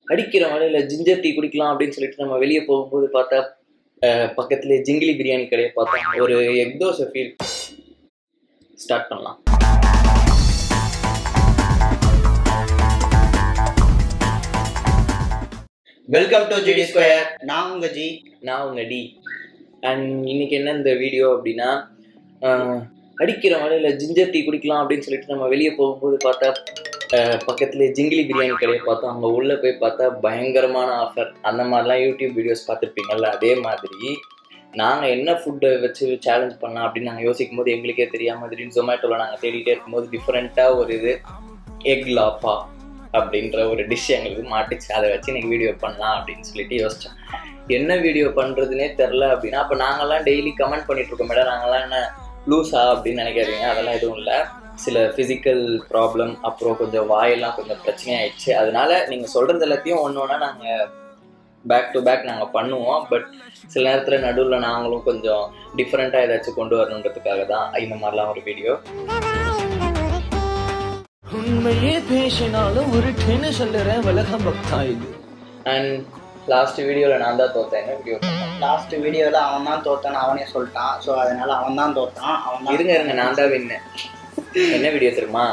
அடிக்கிற மழையில ginger tea குடிக்கலாம் அப்படின்னு சொல்லிட்டு நம்ம வெளியே போகும்போது பார்த்தா அஹ், பக்கத்துல ஜிங்கிலி பிரியாணி கடையை பார்த்தோம் ஒரு எக் தோசை ஃபீல் ஸ்டார்ட் பண்ணலாம் வெல்கம் டு ஜிடி ஸ்கொயர் நான் உங்க ஜி நான் உங்க டி அண்ட் இன்னைக்கு என்ன இந்த வீடியோ அப்படின்னா அஹ், அடிக்கிற மழையில ஜிஞ்சர் டீ குடிக்கலாம் அப்படின்னு சொல்லிட்டு நம்ம வெளியே போகும்போது பார்த்தா அஹ், பக்கத்துல ஜிங்கிலி பிரியாணி கடையை பார்த்தோம் அங்கே உள்ள போய் பார்த்தா பயங்கரமான ஆஃபர் அந்த மாதிரிலாம் யூடியூப் வீடியோஸ் பார்த்துருப்பீங்கல்ல அதே மாதிரி நாங்கள் என்ன ஃபுட்டை வச்சு சேலஞ்ச் பண்ணலாம் அப்படின்னு நாங்கள் யோசிக்கும் போது எங்களுக்கே தெரியாம திடீர்னு ஜொமேட்டோவில் நாங்கள் தேடிட்டே இருக்கும்போது டிஃப்ரெண்ட்டாக ஒரு இது எக் லாப்பா அப்படின்ற ஒரு டிஷ் எங்களுக்கு மாட்டுச்சு அதை வச்சு இன்னைக்கு வீடியோ பண்ணலாம் அப்படின்னு சொல்லிட்டு யோசிச்சோம் என்ன வீடியோ பண்ணுறதுனே தெரில அப்படின்னா அப்போ நாங்கள்லாம் டெய்லி கமெண்ட் பண்ணிட்டு இருக்கோம் மேடம் நாங்கள்லாம் என்ன லூஸா அப்படின்னு நினைக்காதீங்க அதெல்லாம் எதுவும் இல்லை சில ஃபிசிக்கல் ப்ராப்ளம் அப்புறம் கொஞ்சம் வாயெல்லாம் கொஞ்சம் பிரச்சனை ஆயிடுச்சு அதனால நீங்கள் சொல்கிறது எல்லாத்தையும் ஒன்று ஒன்றா நாங்கள் பேக் டு பேக் நாங்கள் பண்ணுவோம் பட் சில நேரத்தில் நடுவில் நாங்களும் கொஞ்சம் டிஃப்ரெண்ட்டாக ஏதாச்சும் கொண்டு வரணுன்றதுக்காக தான் இந்த மாதிரிலாம் ஒரு வீடியோ உண்மையே பேசினாலும் உருட்டுன்னு சொல்லுறேன் உலகம் பக்தா இது அண்ட் லாஸ்ட் வீடியோவில் நான் தான் தோத்தேன் என்ன வீடியோ லாஸ்ட் வீடியோல அவன் தான் தோத்தான்னு அவனே சொல்லிட்டான் ஸோ அதனால அவன் தான் தோத்தான் அவன் தான் இருங்க இருங்க நான் தான் வின்னு என்ன வீடியோ தெரியுமா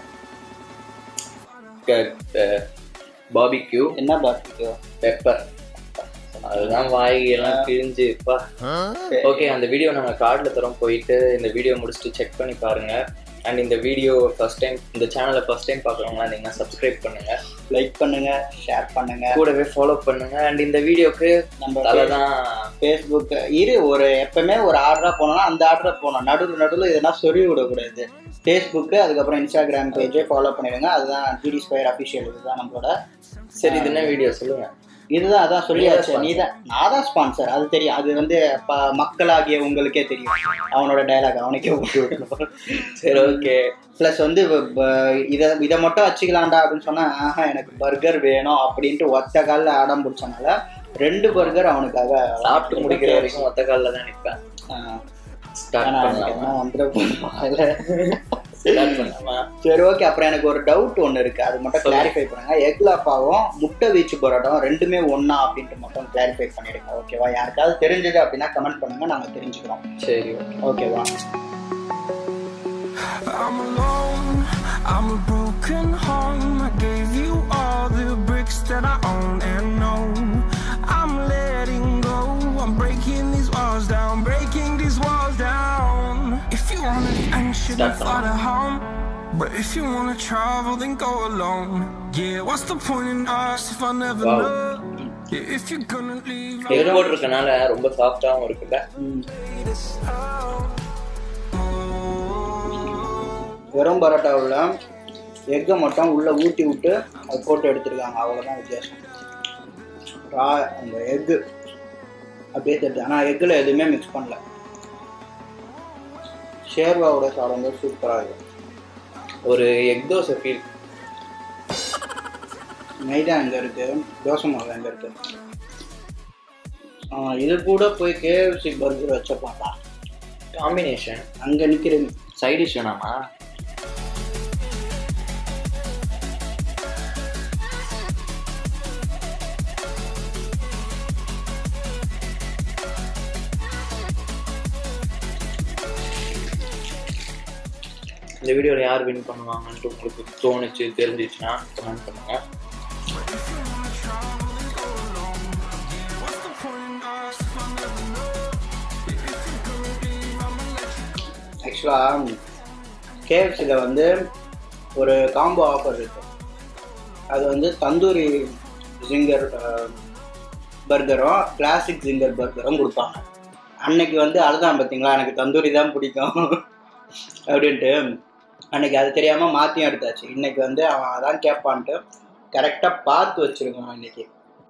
பாபிக்யூ என்ன பார்த்துக்கோ பெப்பர் அதுதான் வாய் எல்லாம் கிழிஞ்சு பா ஓகே அந்த வீடியோ நாங்க கார்டில் தரோம் போயிட்டு இந்த வீடியோ முடிச்சுட்டு செக் பண்ணி பாருங்க அண்ட் இந்த வீடியோ ஃபர்ஸ்ட் டைம் இந்த சேனலை ஃபர்ஸ்ட் டைம் பார்க்குறவங்களா இருந்தீங்கன்னா சப்ஸ்கிரைப் பண்ணுங்க லைக் பண்ணுங்க ஷேர் பண்ணுங்க கூடவே ஃபாலோ பண்ணுங்க அண்ட் இந்த வீடியோக்கு நம்ம தலை தான் ஃபேஸ்புக் இரு ஒரு எப்பவுமே ஒரு ஆர்டரா போனோம்னா அந்த ஆர்டரா போகணும் நடுவில் நடுவில் எதனா சொல்லி விடக்கூடாது ஃபேஸ்புக்கு அதுக்கப்புறம் இன்ஸ்டாகிராம் பேஜே ஃபாலோ பண்ணிடுங்க அதுதான் ஜிடி ஸ்கொயர் அஃபிஷியல் இதுதான் நம்மளோட சரி இது என்ன வீடியோ சொல்லுங்க இதுதான் அதான் சொல்லியாச்சு நீதான் நீ தான் நான் தான் ஸ்பான்சர் அது தெரியும் அது வந்து ப- மக்களாகிய உங்களுக்கே தெரியும் அவனோட டயலாக் அவனுக்கே விட்டு விடணும் சரி ஓகே ப்ளஸ் வந்து வ- வ- இதை இதை மட்டும் வச்சுக்கலாம்டா அப்படின்னு சொன்னா ஆஹா எனக்கு பர்கர் வேணும் அப்படின்ட்டு ஒத்த காலில் ஆடம் பிடிச்சனால ரெண்டு பர்கர் அவனுக்காக சாப்பிட்டு முடிக்கிற வரைக்கும் ஒத்த காலில் தான் நிற்பேன் ஆஹ் ஸ்டார்ட் ஆனா எனக்கு பண்ணலாமா என்ன வந்துட போகுது ஸ்டார்ட் பண்ணலாமா சரி ஓகே அப்புறம் எனக்கு ஒரு டவுட் ஒன்று இருக்கு அது மட்டும் கிளாரிஃபை பண்ணுங்க எக்லாப்பாவும் முட்டை வீச்சு பரோட்டாவும் ரெண்டுமே ஒண்ணா அப்படின்ட்டு மட்டும் கிளாரிஃபை பண்ணிடுங்க ஓகேவா யாருக்காவது தெரிஞ்சது அப்படின்னா கமெண்ட் பண்ணுங்க நாங்க தெரிஞ்சுக்கிறோம் சரி ஓகே ஓகேவா I'm alone, I'm a broken home. I gave you all the bricks that I own and know. I'm letting go, I'm breaking these walls down, breaking these walls down. If you wanna and shouldn't Start fly to home. But if you wanna travel, then go alone. Yeah, what's the point in us if I never Wow. know? Yeah, if you're gonna leave, I'll egg போட்டிருக்கனால ரொம்ப சாஃப்டாகவும் இருக்குல்ல lay this out. வெறும் பரோட்டாவில் எக்கை மட்டும் உள்ள ஊற்றி விட்டு அது போட்டு எடுத்துருக்காங்க அவ்வளோதான் வித்தியாசம் ரா அந்த எக்கு அப்படியே தெரியுது ஆனால் எக்கில் எதுவுமே மிக்ஸ் பண்ணல ஷேர்வாவோட சாப்பிடும்போது சூப்பராக இருக்கும் ஒரு எக் தோசை ஃபீல் மைதா எங்கே இருக்கு தோசை மாவு எங்கே இருக்கு ஆ, இது கூட போய் கேஎஃப்சி பர்கர் வச்சப்பாப்பா காம்பினேஷன் அங்கே நிற்கிறேன் சைட் டிஷ் வேணாமா இந்த வீடியோவில் யார் வின் பண்ணுவாங்கன்ட்டு உங்களுக்கு தோணுச்சு தெரிஞ்சிச்சுன்னா கமெண்ட் பண்ணுங்க ஆக்சுவலாக கேஎஃப்சியில் வந்து ஒரு காம்போ ஆஃபர் இருக்கு அது வந்து தந்தூரி ஜிங்கர் பர்கரும் கிளாசிக் ஜிங்கர் பர்கரும் கொடுப்பாங்க அன்னைக்கு வந்து அதுதான் பார்த்தீங்களா எனக்கு தந்தூரி தான் பிடிக்கும் அப்படின்ட்டு அன்னைக்கு அது தெரியாமல் மாற்றியும் எடுத்தாச்சு இன்னைக்கு வந்து அவன் அதான் கேட்பான்ட்டு கரெக்டாக பார்த்து வச்சிருக்கோம் இன்னைக்கு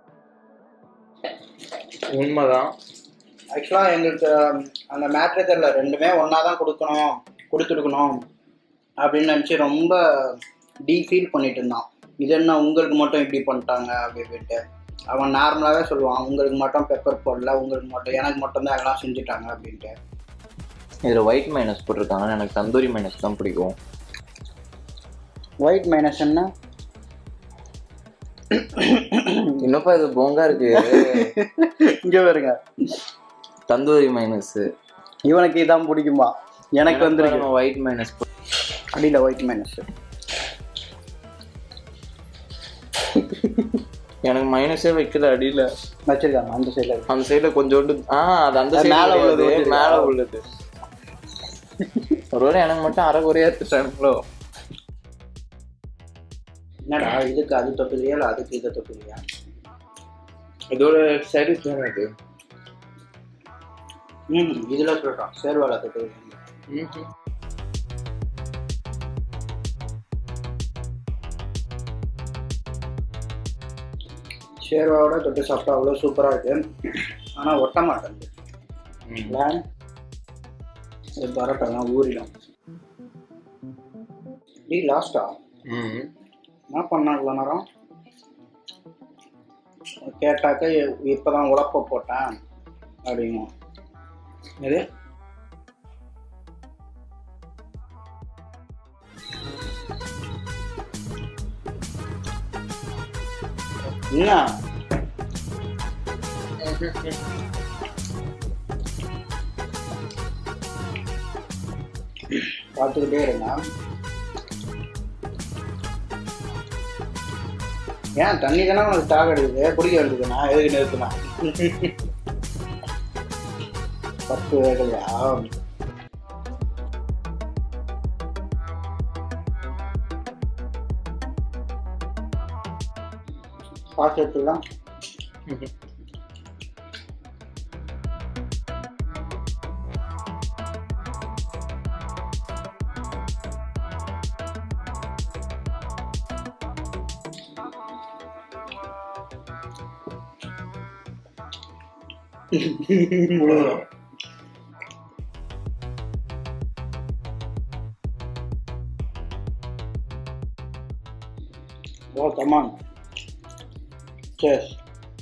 உண்மைதான் ஆக்சுவலாக எங்களுக்கு அந்த மேட்ரு தெரில ரெண்டுமே ஒன்றா தான் கொடுக்கணும் கொடுத்துருக்கணும் அப்படின்னு நினச்சி ரொம்ப டீ ஃபீல் பண்ணிட்டு இருந்தான் இது என்ன உங்களுக்கு மட்டும் இப்படி பண்ணிட்டாங்க அப்படி இப்படின்ட்டு அவன் நார்மலாகவே சொல்லுவான் உங்களுக்கு மட்டும் பெப்பர் போடல உங்களுக்கு மட்டும் எனக்கு மட்டும் தான் எல்லாம் செஞ்சுட்டாங்க அப்படின்ட்டு இதில் ஒயிட் மைனஸ் போட்டிருக்காங்க எனக்கு தந்தூரி மைனஸ் தான் பிடிக்கும் ஒயிட் மைனஸ் என்ன என்னப்பா இது போங்கா இருக்கு இங்க பாருங்க தந்தூரி மைனஸ் இவனுக்கு இதான் பிடிக்குமா எனக்கு வந்துருக்கு ஒயிட் மைனஸ் அடியில் ஒயிட் மைனஸ் எனக்கு மைனஸே வைக்கல அடியில வச்சிருக்காங்க அந்த சைடில் அந்த சைடுல கொஞ்சோண்டு ஆ அது அந்த அது சைடு மேல மேல உள்ளது உள்ளது ஊத்திருக்கா? மேல உள்ளது ஒருவேளை எனக்கு மட்டும் அரை குறையா எடுத்துட்டானுங்களோ என்னடா இதுக்கு அது தொட்டுக்கிறியா இல்லை அதுக்கு இதை தொட்டுக்கிறியா இதோட சைடிஸ் தானே இது ம் இதில் சொல்கிறான் சேர்வாலை தொட்டுக்கிறீங்க ஷேர்வாவோட தொட்டு சாப்பிட்டா அவ்வளோ சூப்பராக இருக்கு ஆனால் ஒட்ட மாட்டேங்குது இல்லை இது பரோட்டாலாம் ஊறிடும் டீ லாஸ்டா ம் என்ன பண்ண இவ்வளோ நேரம் கேட்டாக்க இப்போ தான் உழப்ப போட்டேன் அப்படிங்க இது என்ன பார்த்துக்கிட்டே இருங்க ஏன் தண்ணி தானே உனக்கு தாக எடுக்குது குடிக்க வேண்டியதுண்ணா எதுக்கு நிறுத்துனா பத்து வேகலையா காசு எடுத்துக்கலாம் முழுவதும் Oh, come on. Cheers.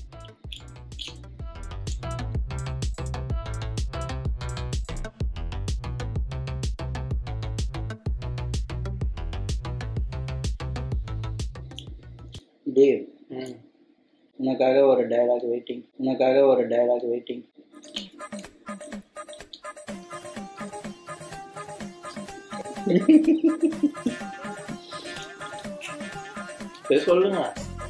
Dave, உனக்காக ஒரு டயலாக் வெயிட்டிங் உனக்காக ஒரு டயலாக் வெயிட்டிங் சரி சொல்லுங்க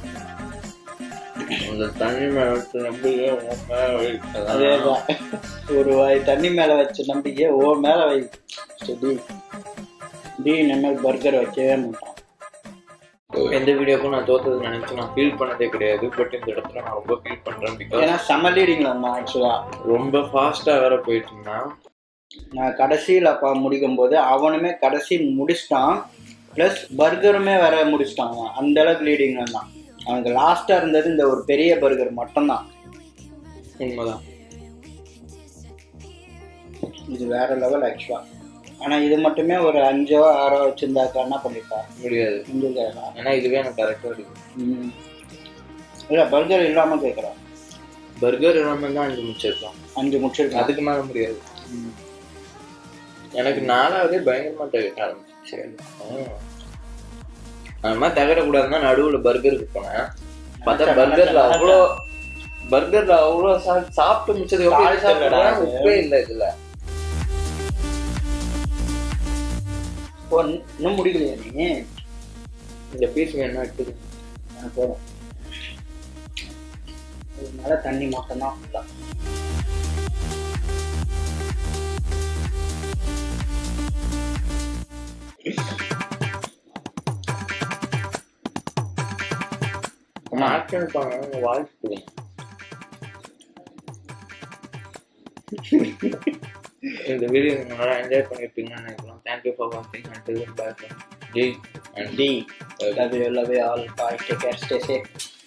அந்த தண்ணி மேல வச்ச நம்பிக்கை உன் மேல வைக்கிறதா? அதேதான் ஒரு வாய் தண்ணி மேல வச்ச நம்பிக்கை ஓ மேல வை சரி டி இனிமேல் பர்கர் வைக்கவே மாட்டான் எந்த வீடியோக்கும் நான் தோத்தது நினைச்சு நான் ஃபீல் பண்ணதே கிடையாது பட் இந்த இடத்துல நான் ரொம்ப ஃபீல் பண்றேன் பிகாஸ் ஏன்னா செம்ம லீடிங்ல இருந்தான் ஆக்சுவலா ரொம்ப ஃபாஸ்டா வேற போயிட்டு இருந்தான் நான் கடைசியில் அப்பா முடிக்கும் போது அவனுமே கடைசி முடிச்சிட்டான் ப்ளஸ் பர்கருமே வேற முடிச்சிட்டான் அவன் அந்த அளவுக்கு லீடிங்ல இருந்தான் அவனுக்கு லாஸ்டா இருந்தது இந்த ஒரு பெரிய பர்கர் மட்டும்தான் உண்மைதான் இது வேற லெவல் ஆக்சுவலா ஆனா இது மட்டுமே ஒரு அஞ்சோ ஆறோ வச்சிருந்தாக்கா என்ன பண்ணிருப்பா முடியாது முடிஞ்சிருக்கா ஏன்னா இதுவே எனக்கு கரெக்டா இருக்கு ம் இல்லை பர்கர் இல்லாம கேட்குறான் பர்கர் இல்லாம தான் அஞ்சு முடிச்சிருக்கலாம் அஞ்சு முடிச்சிருக்கான் அதுக்கு மேல முடியாது எனக்கு நாலாவதே பயங்கரமா தகட்ட ஆரம்பிச்சு அந்த மாதிரி தகடக்கூடாதுன்னா நடுவுல பர்கருக்கு போனேன் பார்த்தா பர்கர்ல அவ்வளோ பர்கர்ல அவ்வளோ சா- சாப்பிட்டு மிச்சது எப்படி சால்ட் சாப்பிடுறேன் இல்லடா அது. உப்பே இல்லை இதுல ஓ இன்னும் முடிக்கலையா நீ இந்த பீஸ் வேணா எடுத்துக்க ஆ, போதும் இது மேல தண்ணி மட்டும்தான் ஃபுல்லா ஆக்ஷன் பண்ண வாய்ஸ் கொடுங்க இந்த வீடியோ நீங்க நல்லா என்ஜாய் பண்ணிருப்பீங்கன்னு நினைக்கிறோம் தேங்க்யூ ஃபார் வாட்சிங் அண்ட் பாய் ஜெய் அண்ட் டி love you love you all bye take care stay safe